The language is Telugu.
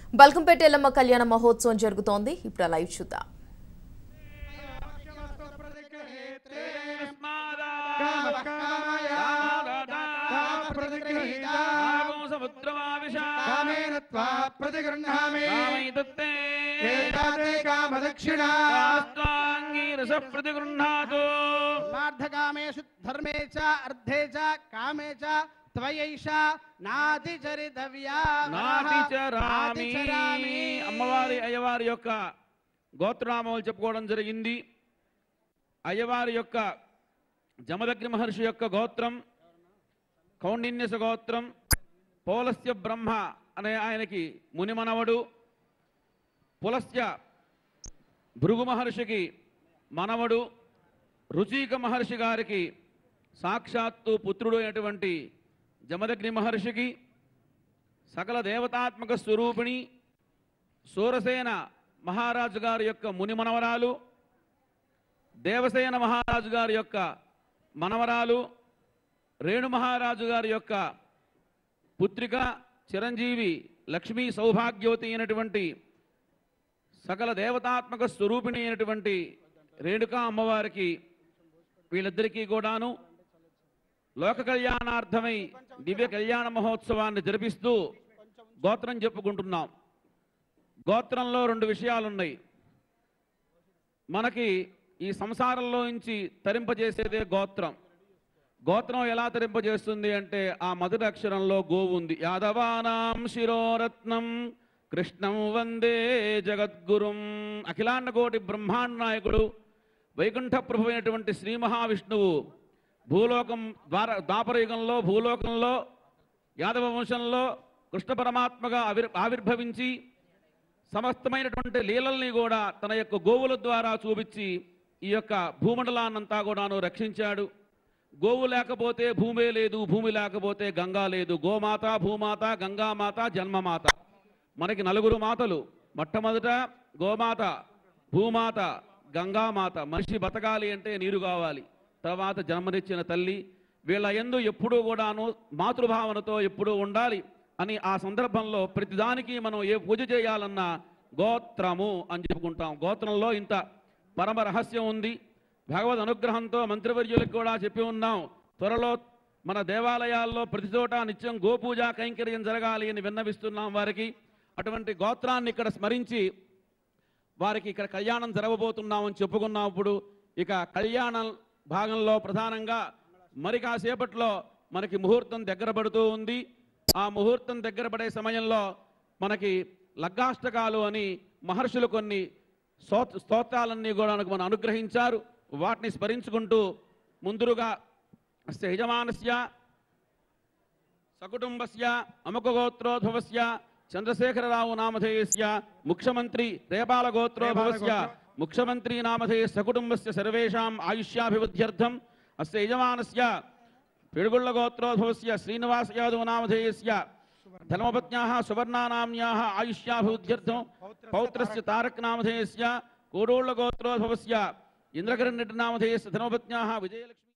బల్కంపేట ఎల్లమ్మ కళ్యాణ మహోత్సవం జరుగుతోంది ఇప్పుడు ఆ లైవ్ చూద్దాం కామేన త్వా ప్రతిగృహ్ణామి ఏతాతే కామదక్షిణా प्रतिगृह्णातु స్వార్థకామేషు ధర్మే చ అర్థే చ కామే చ త్వయైషా నాతిచరితవ్యా నాతిచరామి అమ్మవారి అయ్యవారి యొక్క గోత్రనామాలు చెప్పుకోవడం జరిగింది అయ్యవారి యొక్క జమదగ్ని మహర్షి యొక్క గోత్రం కౌండిన్యస గోత్రం పౌలస్య బ్రహ్మ అనే ఆయనకి మునిమనవడు పులస్య భృగు మహర్షికి మనవడు రుచిక మహర్షి గారికి సాక్షాత్తు పుత్రుడు అయినటువంటి జమదగ్ని మహర్షికి సకల దేవతాత్మక స్వరూపిణి సూరసేన మహారాజు గారి యొక్క ముని మనవరాలు దేవసేన మహారాజు గారి యొక్క మనవరాలు రేణు మహారాజు గారి యొక్క పుత్రిక చిరంజీవి లక్ష్మీ సౌభాగ్యవతి అయినటువంటి సకల దేవతాత్మక స్వరూపిణి అయినటువంటి రేణుకా అమ్మవారికి వీళ్ళిద్దరికీ కూడాను లోక కళ్యాణార్థమై దివ్య కళ్యాణ మహోత్సవాన్ని జరిపిస్తూ గోత్రం చెప్పుకుంటున్నాం గోత్రంలో రెండు విషయాలున్నాయి మనకి ఈ సంసారంలో నుంచి తరింపజేసేదే గోత్రం గోత్రం ఎలా తరింపజేస్తుంది అంటే ఆ మొదటి అక్షరంలో గోవు ఉంది యాదవానాం శిరోరత్నం కృష్ణం వందే జగద్గురుం అఖిలాండ కోటి బ్రహ్మాండ నాయకుడు వైకుంఠ ప్రభు అయినటువంటి శ్రీ మహావిష్ణువు భూలోకం ద్వార ద్వాపరయుగంలో భూలోకంలో యాదవ వంశంలో కృష్ణ పరమాత్మగా ఆవిర్ ఆవిర్భవించి సమస్తమైనటువంటి లీలల్ని కూడా తన యొక్క గోవుల ద్వారా చూపించి ఈ యొక్క భూమండలాన్నంతా కూడాను రక్షించాడు గోవు లేకపోతే భూమే లేదు భూమి లేకపోతే గంగా లేదు గోమాత భూమాత గంగామాత జన్మమాత మనకి నలుగురు మాతలు మొట్టమొదట గోమాత భూమాత గంగామాత మనిషి బతకాలి అంటే నీరు కావాలి తర్వాత జన్మనిచ్చిన తల్లి వీళ్ళ ఎందు ఎప్పుడూ కూడాను మాతృభావనతో ఎప్పుడూ ఉండాలి అని ఆ సందర్భంలో ప్రతిదానికి మనం ఏ పూజ చేయాలన్నా గోత్రము అని చెప్పుకుంటాం గోత్రంలో ఇంత పరమ రహస్యం ఉంది భగవద్ అనుగ్రహంతో మంత్రివర్యులకు కూడా చెప్పి ఉన్నాం త్వరలో మన దేవాలయాల్లో ప్రతి చోట నిత్యం గోపూజ కైంకర్యం జరగాలి అని విన్నవిస్తున్నాం వారికి అటువంటి గోత్రాన్ని ఇక్కడ స్మరించి వారికి ఇక్కడ కళ్యాణం జరగబోతున్నామని చెప్పుకున్నప్పుడు ఇక కళ్యాణ భాగంలో ప్రధానంగా మరి కాసేపట్లో మనకి ముహూర్తం దగ్గర పడుతూ ఉంది ఆ ముహూర్తం దగ్గర పడే సమయంలో మనకి లగ్గాష్టకాలు అని మహర్షులు కొన్ని స్తోత్ర స్తోత్రాలన్నీ కూడా మనకు మనం అనుగ్రహించారు వాటిని స్మరించుకుంటూ ముందురుగా అస్య యజమానస్య సకుటుంబస్య అముకగోత్రోద్భవస్య చంద్రశేఖరరావు నామధేయస్య ముఖ్యమంత్రి రేపాల గోత్రోద్భవస్య ముఖ్యమంత్రి నామధేయ సకుటుంబస్య సర్వేషాం ఆయుష్యాభివృద్ధ్యర్థం అస్య యజమానస్య పిడుగుళ్ళ గోత్రోద్భవస్య శ్రీనివాస యాదవ నామధేయస్య ధర్మపత్న్యాः సువర్ణానామ్యాः ఆయుష్యాభివృద్ధ్యర్థం పౌత్రస్య తారక్ నామధేయస్య కోడోళ్ళ గోత్రోద్భవస్య ఇంద్రకరణ్ రెడ్డి నామధేయస్య ధర్మపత్న్యాः విజయలక్ష్మి